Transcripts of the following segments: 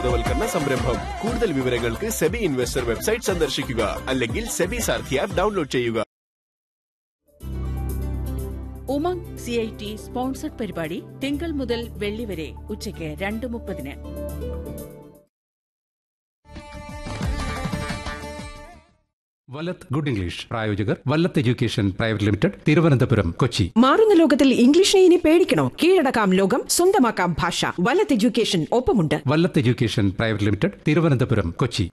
ബോധവൽക്കരണ സംരംഭം കൂടുതൽ വിവരങ്ങൾക്ക് സെബി ഇൻവെസ്റ്റർ വെബ്സൈറ്റ് സന്ദർശിക്കുക അല്ലെങ്കിൽ സെബി സാർഥി ആപ്പ് ഡൗൺലോഡ് ചെയ്യുക Umang C I T sponsored പരിപാടി തിങ്കൾ മുതൽ വെള്ളി വരെ ഉച്ചയ്ക്ക് രണ്ട് മുപ്പതിന് വല്ലത്ത് ഗുഡ് ഇംഗ്ലീഷ് പ്രായോജകർ Vallath education private limited Thiruvananthapuram Kochi മാറുന്ന ലോകത്തിൽ ഇംഗ്ലീഷിനെ ഇനി പേടിക്കണോ കീഴടക്കാം ലോകം സ്വന്തമാക്കാം ഭാഷ വലത്ത് എഡ്യൂക്കേഷൻ ഒപ്പമുണ്ട് Vallath education private limited Thiruvananthapuram Kochi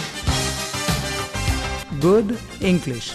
Good English.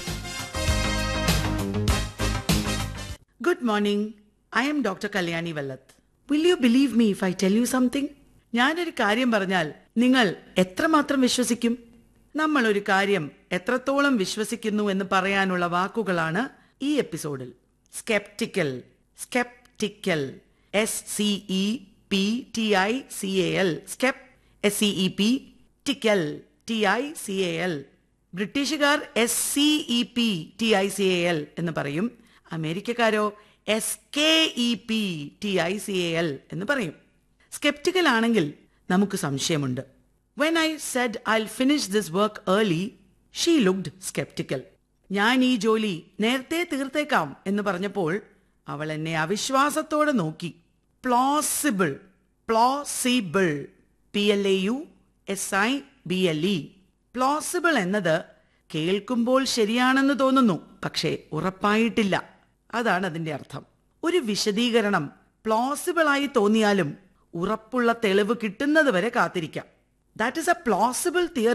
Good morning. I am Dr. Kalyani Vallat. Will you believe me if I tell you something? ഞാനൊരു കാര്യം പറഞ്ഞാൽ നിങ്ങൾ എത്രമാത്രം വിശ്വസിക്കും നമ്മൾ ഒരു കാര്യം എത്രത്തോളം വിശ്വസിക്കുന്നു എന്ന് പറയാനുള്ള വാക്കുകളാണ് ഈ എപ്പിസോഡിൽ sceptical sceptical S C E P T I C A L scep S C E P tical T I C A L ബ്രിട്ടീഷുകാർ S C E P T I C A L എന്ന് പറയും അമേരിക്കക്കാരോ S K E P T I C A L എന്ന് പറയും sceptical ആണെങ്കിൽ നമുക്ക് സംശയമുണ്ട് when I said I finish this work early she looked sceptical ഞാൻ ഈ ജോലി നേരത്തെ തീർത്തേക്കാം എന്ന് പറഞ്ഞപ്പോൾ അവൾ എന്നെ അവിശ്വാസത്തോടെ നോക്കി plausible plausible P L A U S I B L E plausible എന്നത് കേൾക്കുമ്പോൾ ശരിയാണെന്ന് തോന്നുന്നു പക്ഷേ ഉറപ്പായിട്ടില്ല അതാണ് അതിന്റെ അർത്ഥം ഒരു വിശദീകരണം പ്ലോസിബിൾ ആയി തോന്നിയാലും ഉറപ്പുള്ള തെളിവ് കിട്ടുന്നത് വരെ കാത്തിരിക്കാം that is a plausible theory